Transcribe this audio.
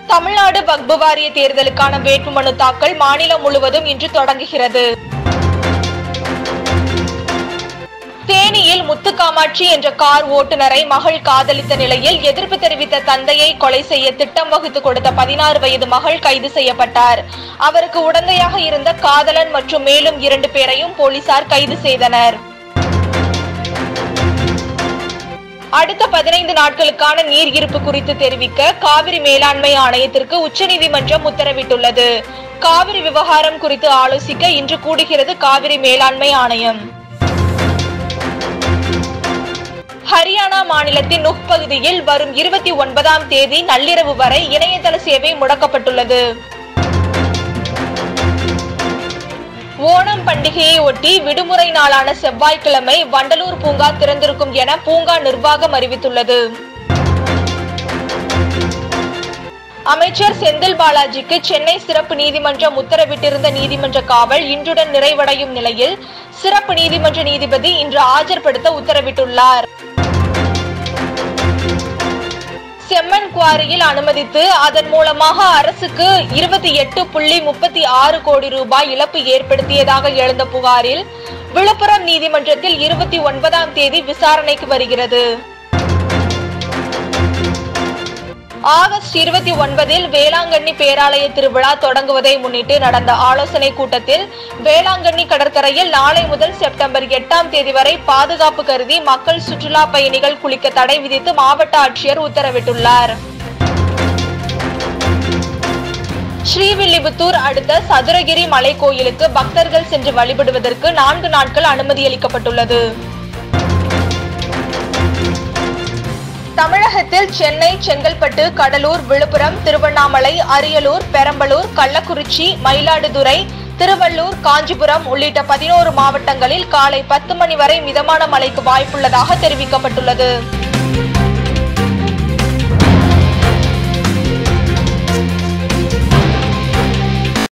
தமிழ்நாடு வக்பு வாரிய தேர்தலுக்கான வேட்புமனு தாக்கல் மாநிலம் முழுவதும் இன்று தொடங்குகிறது தேனியில் முத்துக்காமாட்சி என்ற கார் ஓட்டுநரை மகள் காதலித்த நிலையில் எதிர்ப்பு தெரிவித்த தந்தையை கொலை செய்ய திட்டம் வகுத்து கொடுத்த பதினாறு வயது மகள் கைது செய்யப்பட்டார் அவருக்கு உடந்தையாக இருந்த காதலன் மற்றும் மேலும் இரண்டு பேரையும் போலீசார் கைது செய்தனர் அடுத்த பதினைந்து நாட்களுக்கான நீர் இருப்பு குறித்து தெரிவிக்க காவிரி மேலாண்மை ஆணையத்திற்கு உச்சநீதிமன்றம் உத்தரவிட்டுள்ளது காவிரி விவகாரம் குறித்து ஆலோசிக்க இன்று கூடுகிறது காவிரி மேலாண்மை ஆணையம் ஹரியானா மாநிலத்தின் நுக் பகுதியில் வரும் இருபத்தி ஒன்பதாம் தேதி நள்ளிரவு வரை இணையதள சேவை முடக்கப்பட்டுள்ளது ஓணம் பண்டிகையை ஒட்டி விடுமுறை நாளான செவ்வாய்க்கிழமை வண்டலூர் பூங்கா திறந்திருக்கும் என பூங்கா நிர்வாகம் அறிவித்துள்ளது அமைச்சர் செந்தில் பாலாஜிக்கு சென்னை சிறப்பு நீதிமன்றம் உத்தரவிட்டிருந்த நீதிமன்ற காவல் இன்றுடன் நிறைவடையும் நிலையில் சிறப்பு நீதிமன்ற நீதிபதி இன்று ஆஜர்படுத்த உத்தரவிட்டுள்ளார் செம்மண் குவாரியில் அனுமதித்து அதன் மூலமாக அரசுக்கு இருபத்தி எட்டு புள்ளி முப்பத்தி ஆறு கோடி ரூபாய் இழப்பு ஏற்படுத்தியதாக எழுந்த புகாரில் விழுப்புரம் நீதிமன்றத்தில் இருபத்தி ஒன்பதாம் தேதி விசாரணைக்கு வருகிறது ஆகஸ்ட் இருபத்தி ஒன்பதில் வேளாங்கண்ணி பேராலய திருவிழா தொடங்குவதை முன்னிட்டு நடந்த ஆலோசனை கூட்டத்தில் வேளாங்கண்ணி கடற்கரையில் நாளை முதல் செப்டம்பர் எட்டாம் தேதி வரை பாதுகாப்பு கருதி மக்கள் சுற்றுலா பயணிகள் குளிக்க தடை விதித்து மாவட்ட ஆட்சியர் உத்தரவிட்டுள்ளார் ஸ்ரீவில்லிபுத்தூர் அடுத்த சதுரகிரி மலை கோயிலுக்கு பக்தர்கள் சென்று வழிபடுவதற்கு நான்கு நாட்கள் அனுமதி அளிக்கப்பட்டுள்ளது தமிழகத்தில் சென்னை செங்கல்பட்டு கடலூர் விழுப்புரம் திருவண்ணாமலை அரியலூர் பெரம்பலூர் கள்ளக்குறிச்சி மயிலாடுதுறை திருவள்ளூர் காஞ்சிபுரம் உள்ளிட்ட பதினோரு மாவட்டங்களில் காலை பத்து மணி வரை மிதமான மழைக்கு வாய்ப்புள்ளதாக தெரிவிக்கப்பட்டுள்ளது